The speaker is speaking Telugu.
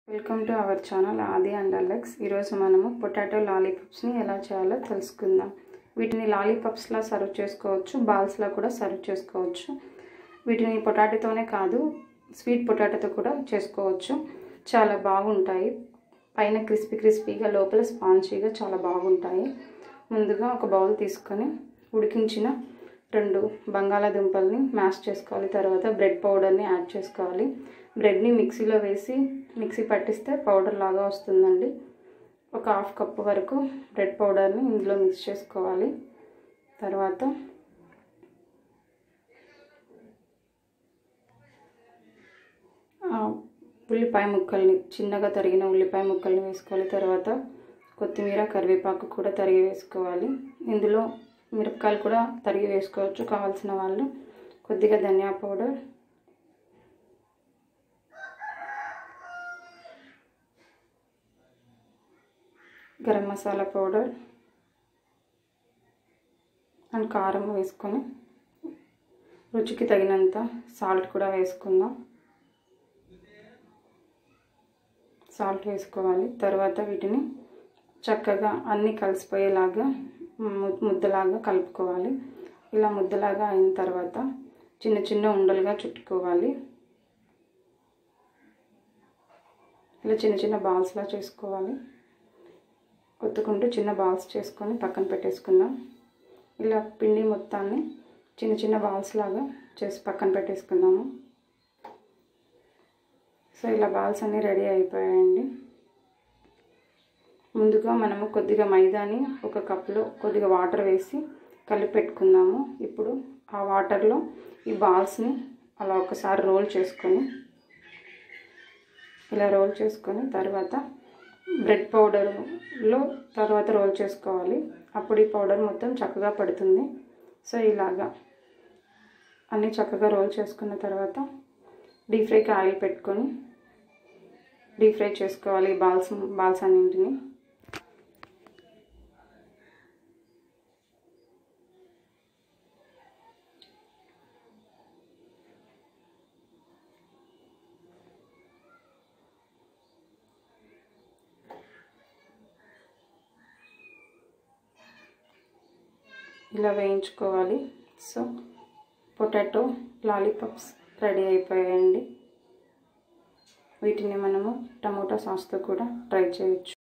welcome to our channel Aadi and Alex ఈరోజు మనము పొటాటో లాలీపాప్స్ని ఎలా చేయాలో తెలుసుకుందాం వీటిని లాలీపాప్స్లా సర్వ్ చేసుకోవచ్చు బాల్స్లా కూడా సర్వ్ చేసుకోవచ్చు వీటిని పొటాటోతోనే కాదు స్వీట్ పొటాటోతో కూడా చేసుకోవచ్చు చాలా బాగుంటాయి పైన క్రిస్పీ క్రిస్పీగా లోపల స్పాంజీగా చాలా బాగుంటాయి ముందుగా ఒక బౌల్ తీసుకొని ఉడికించిన రెండు బంగాళాదుంపల్ని మ్యాష్ చేసుకోవాలి తర్వాత బ్రెడ్ పౌడర్ని యాడ్ చేసుకోవాలి బ్రెడ్ని మిక్సీలో వేసి మిక్సీ పట్టిస్తే పౌడర్ లాగా వస్తుందండి ఒక హాఫ్ కప్ వరకు బ్రెడ్ పౌడర్ని ఇందులో మిక్స్ చేసుకోవాలి తర్వాత ఉల్లిపాయ ముక్కల్ని చిన్నగా తరిగిన ఉల్లిపాయ ముక్కల్ని వేసుకోవాలి తర్వాత కొత్తిమీర కరివేపాకు కూడా తరిగి వేసుకోవాలి ఇందులో మిరపకాయలు కూడా తరిగి వేసుకోవచ్చు కావాల్సిన వాళ్ళు కొద్దిగా ధనియా powder garam masala powder and కారం వేసుకొని రుచికి తగినంత సాల్ట్ కూడా వేసుకుందాం సాల్ట్ వేసుకోవాలి తర్వాత వీటిని చక్కగా అన్నీ కలిసిపోయేలాగా ముద్దలాగా కలుపుకోవాలి ఇలా ముద్దలాగా అయిన తర్వాత చిన్న చిన్న ఉండలుగా చుట్టుకోవాలి ఇలా చిన్న చిన్న బాల్స్లా చేసుకోవాలి కొత్తుకుంటూ చిన్న బాల్స్ చేసుకొని పక్కన పెట్టేసుకుందాం ఇలా పిండి మొత్తాన్ని చిన్న చిన్న బాల్స్ లాగా చేసి పక్కన పెట్టేసుకుందాము సో ఇలా బాల్స్ అన్నీ రెడీ అయిపోయాయండి ముందుగా మనము కొద్దిగా మైదాని ఒక కప్లో కొద్దిగా వాటర్ వేసి కలిపి పెట్టుకుందాము ఇప్పుడు ఆ వాటర్లో ఈ బాల్స్ని అలా ఒకసారి రోల్ చేసుకొని ఇలా రోల్ చేసుకొని తర్వాత బ్రెడ్ పౌడర్లో తర్వాత రోల్ చేసుకోవాలి అప్పుడు ఈ పౌడర్ మొత్తం చక్కగా పడుతుంది సో ఇలాగా అన్నీ చక్కగా రోల్ చేసుకున్న తర్వాత డీప్ ఫ్రైకి ఆయిల్ పెట్టుకొని డీప్ ఫ్రై చేసుకోవాలి బాల్స్ బాల్స్ అన్నింటిని ఇలా వేయించుకోవాలి సో పొటాటో లాలీపాప్స్ రెడీ అయిపోయాయండి వీటిని మనము టమోటా సాస్తో కూడా ట్రై చేయొచ్చు